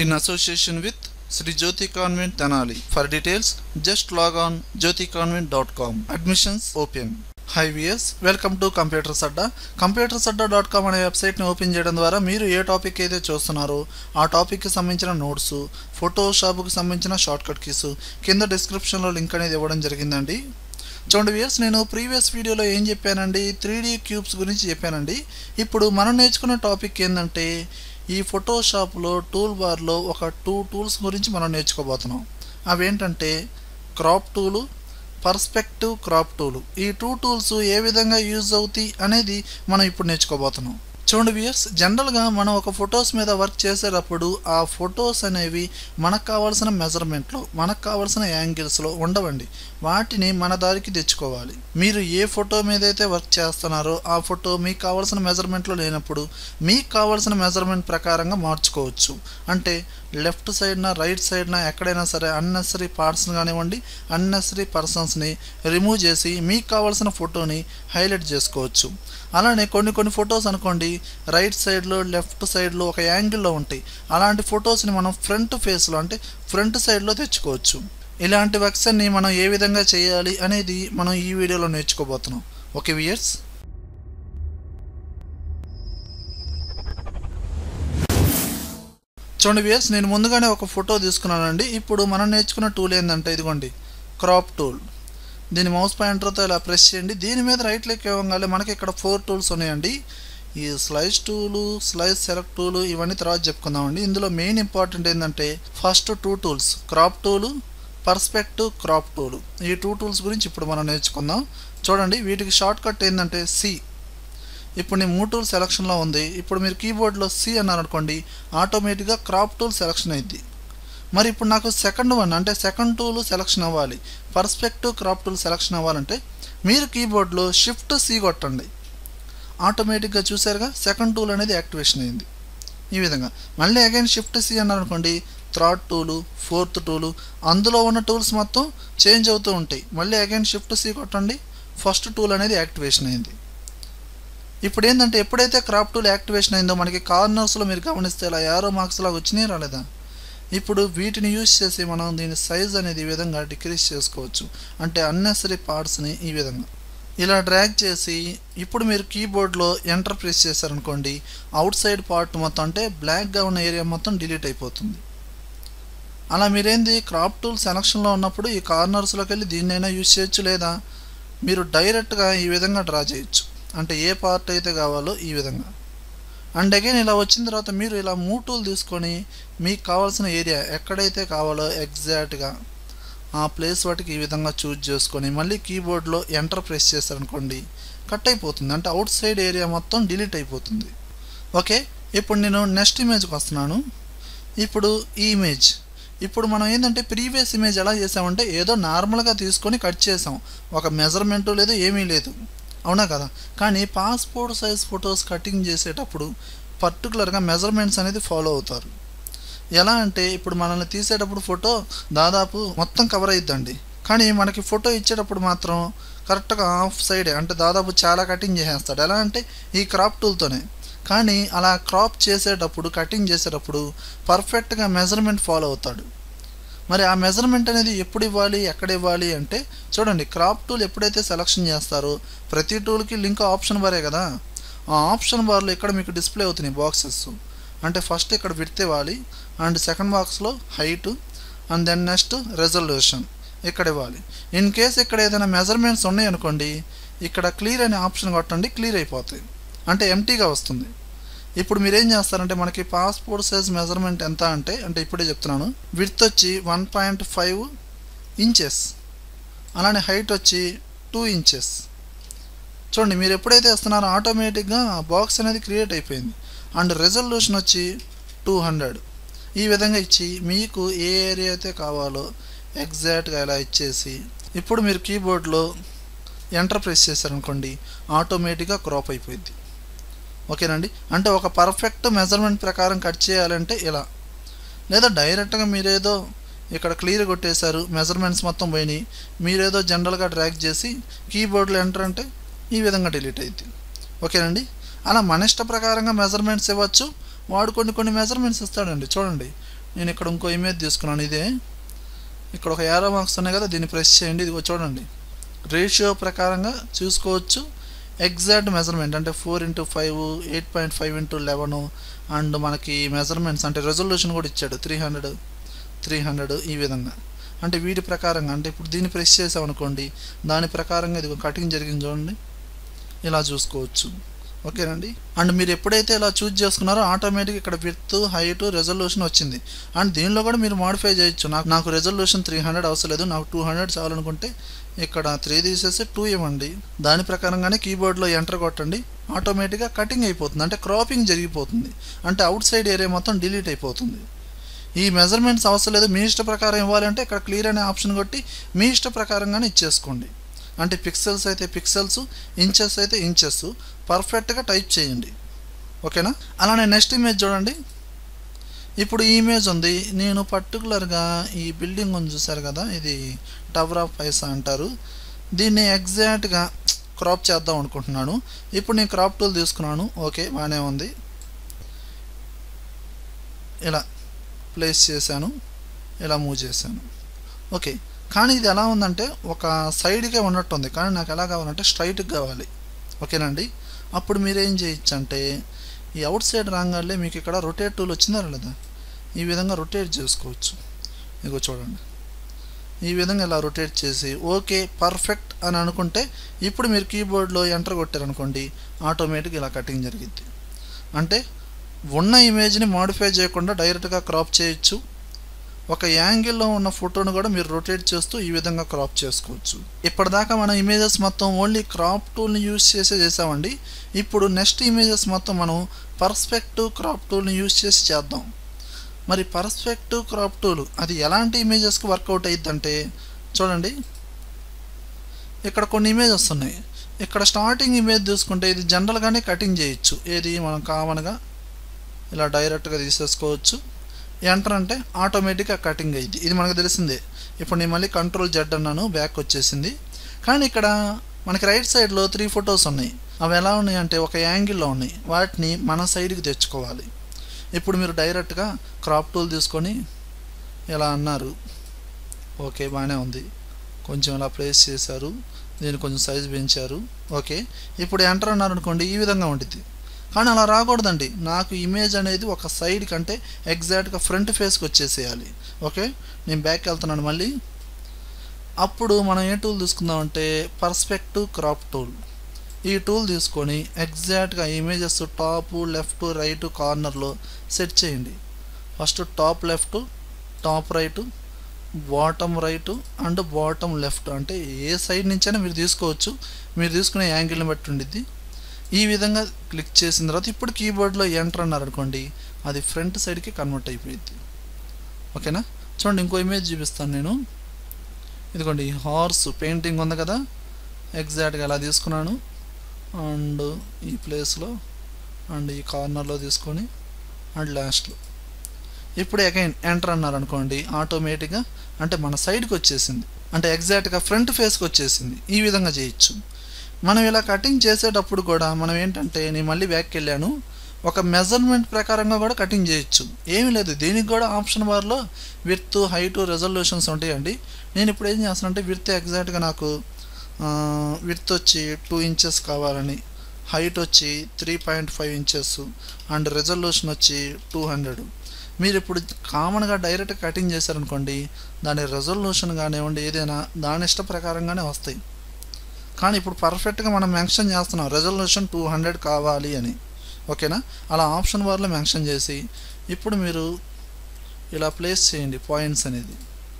in association with Sri Jyoti Convent Tenali. For details, just log on jyoticonvent.com. Admissions open. Hi viewers welcome to computers Adda computers Adda dot com అనే వెబ్సైట్ని open చేయడం ద్వారా మీరు ఏ topic అయితే చూస్తున్నారో ఆ టాపిక్కి సంబంధించిన నోట్స్ ఫోటోషాప్కి సంబంధించిన షార్ట్కట్ కీస్ కింద డిస్క్రిప్షన్లో లింక్ అనేది ఇవ్వడం జరిగిందండి చూడండి వియర్స్ నేను ప్రీవియస్ వీడియోలో ఏం చెప్పానండి త్రీ డీ క్యూబ్స్ గురించి చెప్పానండి ఇప్పుడు మనం నేర్చుకున్న టాపిక్ ఏంటంటే ఈ ఫోటోషాప్లో టూల్ బార్లో ఒక టూ టూల్స్ గురించి మనం నేర్చుకోబోతున్నాం అవేంటంటే crop tool perspective crop tool ఈ టూ టూల్స్ ఏ విధంగా యూజ్ అవుతాయి అనేది మనం ఇప్పుడు నేర్చుకోబోతున్నాం చూడండి వియర్స్ జనరల్గా మనం ఒక ఫొటోస్ మీద వర్క్ చేసేటప్పుడు ఆ ఫొటోస్ అనేవి మనకు కావాల్సిన మెజర్మెంట్లో మనకు కావాల్సిన యాంగిల్స్లో ఉండవండి వాటిని మన దారికి తెచ్చుకోవాలి మీరు ఏ ఫోటో మీద అయితే వర్క్ చేస్తున్నారో ఆ ఫోటో మీకు కావాల్సిన మెజర్మెంట్లో లేనప్పుడు మీకు కావాల్సిన మెజర్మెంట్ ప్రకారంగా మార్చుకోవచ్చు అంటే లెఫ్ట్ సైడ్న రైట్ సైడ్న ఎక్కడైనా సరే అన్నెసరీ పార్ట్స్ని కానివ్వండి అన్నెసరీ పర్సన్స్ని రిమూవ్ చేసి మీకు కావాల్సిన ఫోటోని హైలైట్ చేసుకోవచ్చు అలానే కొన్ని కొన్ని ఫొటోస్ అనుకోండి రైట్ సైడ్లో లెఫ్ట్ సైడ్లో ఒక యాంగిల్లో ఉంటాయి అలాంటి ఫొటోస్ని మనం ఫ్రంట్ ఫేస్లో అంటే ఫ్రంట్ సైడ్లో తెచ్చుకోవచ్చు ఇలాంటి వర్క్స్ అన్ని మనం ఏ విధంగా చేయాలి అనేది మనం ఈ వీడియోలో నేర్చుకోబోతున్నాం ఓకే వియర్స్ చూడండి వియర్స్ నేను ముందుగానే ఒక ఫోటో తీసుకున్నానండి ఇప్పుడు మనం నేర్చుకున్న టూల్ ఏంటంటే ఇదిగోండి క్రాప్ టూల్ దీని మౌస్ పాయింటర్తో ఇలా ప్రెస్ చేయండి దీని మీద రైట్ లెక్ ఇవ్వగానే మనకి ఇక్కడ ఫోర్ టూల్స్ ఉన్నాయండి ఈ slice tool slice select tool ఇవన్నీ తర్వాత చెప్పుకుందామండి ఇందులో మెయిన్ ఇంపార్టెంట్ ఏంటంటే first two tools crop tool perspective crop tool ఈ టూ టూల్స్ గురించి ఇప్పుడు మనం నేర్చుకుందాం చూడండి వీటికి షార్ట్ కట్ ఏంటంటే సి ఇప్పుడు నేను మూడు టూల్ సెలక్షన్లో ఉంది ఇప్పుడు మీరు కీబోర్డ్లో సి అన్నారు అనుకోండి ఆటోమేటిక్గా క్రాప్ టూల్ సెలక్షన్ అయింది మరి ఇప్పుడు నాకు సెకండ్ వన్ అంటే సెకండ్ టూల్ సెలక్షన్ అవ్వాలి పర్స్పెక్టివ్ క్రాప్ టూల్ సెలక్షన్ అవ్వాలంటే మీరు కీబోర్డ్లో షిఫ్ట్ సి కొట్టండి ఆటోమేటిక్గా చూసారుగా సెకండ్ టూల్ అనేది యాక్టివేషన్ అయింది ఈ విధంగా మళ్ళీ అగైన్ షిఫ్ట్ సి అన్నారు అనుకోండి థర్డ్ టూలు ఫోర్త్ టూలు అందులో ఉన్న టూల్స్ మొత్తం చేంజ్ అవుతూ ఉంటాయి మళ్ళీ అగైన్ షిఫ్ట్ సి కొట్టండి ఫస్ట్ టూల్ అనేది యాక్టివేషన్ అయింది ఇప్పుడు ఏంటంటే ఎప్పుడైతే క్రాప్ టూల్ యాక్టివేషన్ అయిందో మనకి కార్నర్స్లో మీరు గమనిస్తే ఇలా యారో మార్క్స్ లాగా వచ్చినాయి రాలేదా ఇప్పుడు వీటిని యూజ్ చేసి మనం దీని సైజ్ అనేది ఈ విధంగా డిక్రీజ్ చేసుకోవచ్చు అంటే అన్నెసరీ పార్ట్స్ని ఈ విధంగా ఇలా డ్రాగ్ చేసి ఇప్పుడు మీరు కీబోర్డ్లో ఎంటర్ ప్రెస్ చేశారనుకోండి అవుట్ సైడ్ పార్ట్ మొత్తం అంటే బ్లాక్గా ఉన్న ఏరియా మొత్తం డిలీట్ అయిపోతుంది అలా మీరేంది క్రాప్ టూల్ సెలక్షన్లో ఉన్నప్పుడు ఈ కార్నర్స్లోకి వెళ్ళి దీన్నైనా యూజ్ చేయొచ్చు లేదా మీరు డైరెక్ట్గా ఈ విధంగా డ్రా చేయొచ్చు అంటే ఏ పార్ట్ అయితే కావాలో ఈ విధంగా అండ్ అగైన్ ఇలా వచ్చిన తర్వాత మీరు ఇలా మూవ్ టూల్ తీసుకొని మీకు కావాల్సిన ఏరియా ఎక్కడైతే కావాలో ఎగ్జాక్ట్గా ఆ ప్లేస్ వాటికి ఈ విధంగా చూజ్ చేసుకొని మళ్ళీ కీబోర్డ్లో ఎంటర్ ప్రెస్ చేశారనుకోండి కట్ అయిపోతుంది అంటే అవుట్ సైడ్ ఏరియా మొత్తం డిలీట్ అయిపోతుంది ఓకే ఇప్పుడు నేను నెక్స్ట్ ఇమేజ్కి వస్తున్నాను ఇప్పుడు ఈ ఇమేజ్ ఇప్పుడు మనం ఏంటంటే ప్రీవియస్ ఇమేజ్ ఎలా చేసామంటే ఏదో నార్మల్గా తీసుకొని కట్ చేసాం ఒక మెజర్మెంటు లేదు ఏమీ లేదు అవునా కదా కానీ పాస్పోర్ట్ సైజ్ ఫొటోస్ కటింగ్ చేసేటప్పుడు పర్టికులర్గా మెజర్మెంట్స్ అనేది ఫాలో అవుతారు ఎలా అంటే ఇప్పుడు మనల్ని తీసేటప్పుడు ఫోటో దాదాపు మొత్తం కవర్ అయిద్దండి కానీ మనకి ఫోటో ఇచ్చేటప్పుడు మాత్రం కరెక్ట్గా హాఫ్ సైడ్ అంటే దాదాపు చాలా కటింగ్ చేసేస్తాడు ఎలా అంటే ఈ క్రాప్ టూల్తోనే కానీ అలా క్రాప్ చేసేటప్పుడు కటింగ్ చేసేటప్పుడు పర్ఫెక్ట్గా మెజర్మెంట్ ఫాలో అవుతాడు మరి ఆ మెజర్మెంట్ అనేది ఎప్పుడు ఇవ్వాలి ఎక్కడ ఇవ్వాలి అంటే చూడండి క్రాప్ టూల్ ఎప్పుడైతే సెలక్షన్ చేస్తారో ప్రతి టూల్కి లింక్ ఆప్షన్ బారే కదా ఆ ఆప్షన్ బార్లో ఇక్కడ మీకు డిస్ప్లే అవుతున్నాయి బాక్సెస్ అంటే ఫస్ట్ ఇక్కడ విడ్త్ ఇవ్వాలి అండ్ సెకండ్ బాక్స్లో height and then next resolution ఇక్కడ ఇవ్వాలి ఇన్ కేస్ ఇక్కడ ఏదైనా మెజర్మెంట్స్ ఉన్నాయనుకోండి ఇక్కడ క్లియర్ అనే ఆప్షన్ కొట్టండి క్లియర్ అయిపోతాయి అంటే ఎంటీగా వస్తుంది ఇప్పుడు మీరేం చేస్తారంటే మనకి పాస్పోర్ట్ సైజ్ మెజర్మెంట్ ఎంత అంటే అంటే ఇప్పుడే చెప్తున్నాను విడ్త్ వచ్చి వన్ పాయింట్ ఫైవ్ ఇంచెస్ అలానే హైట్ వచ్చి టూ ఇంచెస్ చూడండి మీరు ఎప్పుడైతే వస్తున్నారో ఆటోమేటిక్గా బాక్స్ అనేది క్రియేట్ అయిపోయింది అండ్ రెజల్యూషన్ వచ్చి టూ హండ్రెడ్ ఈ విధంగా ఇచ్చి మీకు ఏ ఏరియా అయితే కావాలో ఎగ్జాక్ట్గా ఇలా ఇచ్చేసి ఇప్పుడు మీరు కీబోర్డ్లో ఎంటర్ ప్రెస్ చేశారనుకోండి ఆటోమేటిక్గా క్రాప్ అయిపోయింది ఓకేనండి అంటే ఒక పర్ఫెక్ట్ మెజర్మెంట్ ప్రకారం కట్ చేయాలంటే ఇలా లేదా డైరెక్ట్గా మీరేదో ఇక్కడ క్లియర్ కొట్టేశారు మెజర్మెంట్స్ మొత్తం పోయినాయి మీరేదో జనరల్గా డ్రాగ్ చేసి కీబోర్డ్లో ఎంటర్ అంటే ఈ విధంగా డిలీట్ అయింది ఓకేనండి అలా మన ఇష్ట ప్రకారంగా మెజర్మెంట్స్ ఇవ్వచ్చు వాడు కొన్ని కొన్ని మెజర్మెంట్స్ ఇస్తాడండి చూడండి నేను ఇక్కడ ఇంకో ఇమేజ్ తీసుకున్నాను ఇదే ఇక్కడ ఒక యారో మార్క్స్ ఉన్నాయి కదా దీన్ని ప్రెస్ చేయండి ఇది చూడండి రేషియో ప్రకారంగా చూసుకోవచ్చు ఎగ్జాక్ట్ మెజర్మెంట్ అంటే four into five eight point five into eleven and మనకి మెజర్మెంట్స్ అంటే రెజల్యూషన్ కూడా ఇచ్చాడు త్రీ హండ్రెడ్ త్రీ హండ్రెడ్ ఈ విధంగా అంటే వీటి ప్రకారంగా అంటే ఇప్పుడు దీన్ని ప్రెస్ చేసామనుకోండి దాని ప్రకారంగా ఇది కటింగ్ జరిగింది చూడండి ఇలా చూసుకోవచ్చు ఓకేనండి అండ్ మీరు ఎప్పుడైతే ఇలా చూజ్ చేసుకున్నారో ఆటోమేటిక్ ఇక్కడ విత్ హైట్ రెజల్యూషన్ వచ్చింది అండ్ దీనిలో కూడా మీరు మాడిఫై చేయొచ్చు నాకు నాకు రెజల్యూషన్ త్రీ హండ్రెడ్ అవసరం లేదు నాకు టూ హండ్రెడ్ చాలనుకుంటే ఇక్కడ త్రీ తీసేసి టూ ఇవ్వండి దాని ప్రకారంగానే కీబోర్డ్లో ఎంటర్ కొట్టండి ఆటోమేటిక్గా కటింగ్ అయిపోతుంది అంటే క్రాపింగ్ జరిగిపోతుంది అంటే అవుట్ సైడ్ ఏరియా మొత్తం డిలీట్ అయిపోతుంది ఈ మెజర్మెంట్స్ అవసరం లేదు మీ ఇష్ట ప్రకారం ఇవ్వాలంటే ఇక్కడ క్లియర్ అనే ఆప్షన్ కొట్టి మీ ఇష్ట ప్రకారంగానే ఇచ్చేసుకోండి అంటే పిక్సెల్స్ అయితే పిక్సెల్స్ ఇంచెస్ అయితే ఇంచెస్ పర్ఫెక్ట్గా టైప్ చేయండి ఓకేనా అలానే నెక్స్ట్ ఇమేజ్ చూడండి ఇప్పుడు ఈ ఇమేజ్ ఉంది నేను పర్టికులర్గా ఈ బిల్డింగ్ ఉంది చూసారు కదా ఇది టవర్ ఆఫ్ పైసా అంటారు దీన్ని ఎగ్జాక్ట్గా క్రాప్ చేద్దాం అనుకుంటున్నాను ఇప్పుడు నేను క్రాప్ టూల్ తీసుకున్నాను ఓకే బాగానే ఉంది ఇలా ప్లేస్ చేశాను ఇలా మూవ్ చేశాను ఓకే కానీ ఇది ఎలా ఉందంటే ఒక సైడ్కే ఉన్నట్టుంది కానీ నాకు ఎలా కావాలంటే స్ట్రైట్గా కావాలి ఓకేనండి అప్పుడు మీరేం చేయొచ్చు అంటే ఈ అవుట్ సైడ్ రాగానే మీకు ఇక్కడ రొటేట్ టూల్ వచ్చిందా లేదా ఈ విధంగా రొటేట్ చేసుకోవచ్చు ఇగో చూడండి ఈ విధంగా ఇలా రొటేట్ చేసి ఓకే పర్ఫెక్ట్ అని అనుకుంటే ఇప్పుడు మీరు కీబోర్డ్లో ఎంటర్ కొట్టారనుకోండి ఆటోమేటిక్ ఇలా కటింగ్ జరిగిద్ది అంటే ఉన్న ఇమేజ్ని మాడిఫై చేయకుండా డైరెక్ట్గా క్రాప్ చేయొచ్చు ఒక యాంగిల్లో ఉన్న ఫోటోను కూడా మీరు రొటేట్ చేస్తూ ఈ విధంగా క్రాప్ చేసుకోవచ్చు ఇప్పటిదాకా మన ఇమేజెస్ మొత్తం ఓన్లీ క్రాప్ టూల్ని యూజ్ చేసే చేసామండి ఇప్పుడు నెక్స్ట్ ఇమేజెస్ మొత్తం మనం పర్స్పెక్టివ్ క్రాప్ టూల్ని యూజ్ చేసి చేద్దాం మరి పర్స్పెక్టివ్ క్రాప్ టూల్ అది ఎలాంటి ఇమేజెస్కి వర్కౌట్ అయ్యిద్దంటే చూడండి ఇక్కడ కొన్ని ఇమేజెస్ ఉన్నాయి ఇక్కడ స్టార్టింగ్ ఇమేజ్ తీసుకుంటే ఇది జనరల్గానే కటింగ్ చేయొచ్చు ఏది మనం కామన్గా ఇలా డైరెక్ట్గా తీసేసుకోవచ్చు ఎంటర్ అంటే ఆటోమేటిక్గా కటింగ్ అయ్యింది ఇది మనకు తెలిసిందే ఇప్పుడు నేను మళ్ళీ కంట్రోల్ జెడ్ అన్నాను బ్యాక్ వచ్చేసింది కానీ ఇక్కడ మనకి రైట్ సైడ్లో త్రీ ఫొటోస్ ఉన్నాయి అవి ఎలా ఉన్నాయి అంటే ఒక యాంగిల్లో ఉన్నాయి వాటిని మన సైడ్కి తెచ్చుకోవాలి ఇప్పుడు మీరు డైరెక్ట్గా క్రాప్ టూల్ తీసుకొని ఇలా అన్నారు ఓకే బాగానే ఉంది కొంచెం ఇలా ప్లేస్ చేశారు దీన్ని కొంచెం సైజ్ పెంచారు ఓకే ఇప్పుడు ఎంటర్ అన్నారు అనుకోండి ఈ విధంగా ఉంటుంది కానీ అలా రాకూడదండి నాకు ఇమేజ్ అనేది ఒక సైడ్ కంటే ఎగ్జాక్ట్గా ఫ్రంట్ ఫేస్కి వచ్చేసేయాలి ఓకే నేను బ్యాక్ వెళ్తున్నాను మళ్ళీ అప్పుడు మనం ఏ టూల్ తీసుకుందామంటే పర్స్పెక్టివ్ క్రాప్ టూల్ ఈ టూల్ తీసుకొని ఎగ్జాక్ట్గా ఇమేజెస్ టాప్ లెఫ్ట్ రైట్ కార్నర్లో సెట్ చేయండి first top left top right bottom right and bottom left అంటే ఏ సైడ్ నుంచైనా మీరు తీసుకోవచ్చు మీరు తీసుకునే యాంగిల్ని బట్టి ఉండిద్ది ఈ విధంగా క్లిక్ చేసిన తర్వాత ఇప్పుడు కీబోర్డ్లో ఎంటర్ అన్నారు అనుకోండి అది ఫ్రంట్ సైడ్కి కన్వర్ట్ అయిపోయింది ఓకేనా చూడండి ఇంకో ఇమేజ్ చూపిస్తాను నేను ఇదిగోండి హార్స్ పెయింటింగ్ ఉంది కదా ఎగ్జాక్ట్గా అలా తీసుకున్నాను అండ్ ఈ ప్లేస్లో అండ్ ఈ కార్నర్లో తీసుకొని అండ్ లాస్ట్లో ఇప్పుడు అగైన్ ఎంటర్ అన్నారు అనుకోండి ఆటోమేటిక్గా అంటే మన సైడ్కి వచ్చేసింది అంటే ఎగ్జాక్ట్గా ఫ్రంట్ ఫేస్కి వచ్చేసింది ఈ విధంగా చేయొచ్చు మనం ఇలా కటింగ్ చేసేటప్పుడు కూడా మనం ఏంటంటే నేను మళ్ళీ బ్యాక్కి వెళ్ళాను ఒక మెజర్మెంట్ ప్రకారంగా కూడా కటింగ్ చేయొచ్చు ఏమీ లేదు దీనికి కూడా ఆప్షన్ బార్లో విత్ హైట్ రెజల్యూషన్స్ ఉంటాయండి నేను ఇప్పుడు ఏం చేస్తానంటే విత్ ఎగ్జాక్ట్గా నాకు విత్ వచ్చి టూ ఇంచెస్ కావాలని హైట్ వచ్చి three point five inches and resolution వచ్చి టూ హండ్రెడ్ మీరు ఇప్పుడు కామన్గా డైరెక్ట్ కటింగ్ చేశారనుకోండి దాని రెజల్యూషన్ కానివ్వండి ఏదైనా దాని ఇష్ట ప్రకారంగానే వస్తాయి కానీ ఇప్పుడు పర్ఫెక్ట్గా మనం మెన్షన్ చేస్తున్నాం రెజల్యూషన్ టూ హండ్రెడ్ కావాలి అని ఓకేనా అలా ఆప్షన్ బార్లో మెన్షన్ చేసి ఇప్పుడు మీరు ఇలా ప్లేస్ చేయండి పాయింట్స్ అనేది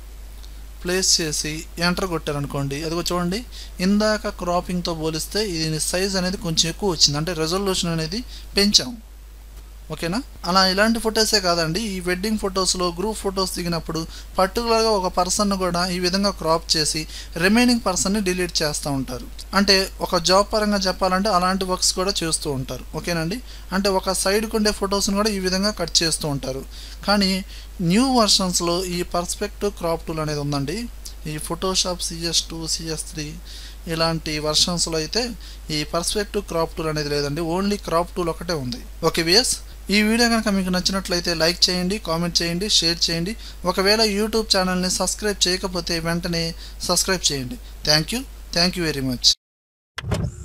ప్లేస్ చేసి ఎంటర్ కొట్టారనుకోండి అదిగో చూడండి ఇందాక క్రాపింగ్తో పోలిస్తే దీని సైజ్ అనేది కొంచెం ఎక్కువ వచ్చింది అంటే రెజల్యూషన్ అనేది పెంచాం ఓకేనా అలా ఇలాంటి ఫొటోసే కాదండి ఈ వెడ్డింగ్ ఫొటోస్లో గ్రూప్ ఫొటోస్ దిగినప్పుడు పర్టికులర్గా ఒక పర్సన్ కూడా ఈ విధంగా క్రాప్ చేసి రిమైనింగ్ పర్సన్ని డిలీట్ చేస్తూ ఉంటారు అంటే ఒక జాబ్ పరంగా చెప్పాలంటే అలాంటి వర్క్స్ కూడా చేస్తూ ఉంటారు ఓకేనండి అంటే ఒక సైడ్కి ఉండే ఫొటోస్ని కూడా ఈ విధంగా కట్ చేస్తూ ఉంటారు కానీ న్యూ వర్షన్స్లో ఈ పర్స్పెక్టివ్ క్రాప్ టూల్ అనేది ఉందండి ఈ Photoshop CS two CS three ఇలాంటి వర్షన్స్లో అయితే ఈ పర్స్పెక్టివ్ క్రాప్ టూల్ అనేది లేదండి ఓన్లీ క్రాప్ టూల్ ఒకటే ఉంది ఓకే విఎస్ ఈ వీడియో కనుక మీకు నచ్చినట్లయితే లైక్ చేయండి కామెంట్ చేయండి షేర్ చేయండి ఒకవేళ యూట్యూబ్ ఛానల్ని సబ్స్క్రైబ్ చేయకపోతే వెంటనే సబ్స్క్రైబ్ చేయండి thank you thank you very much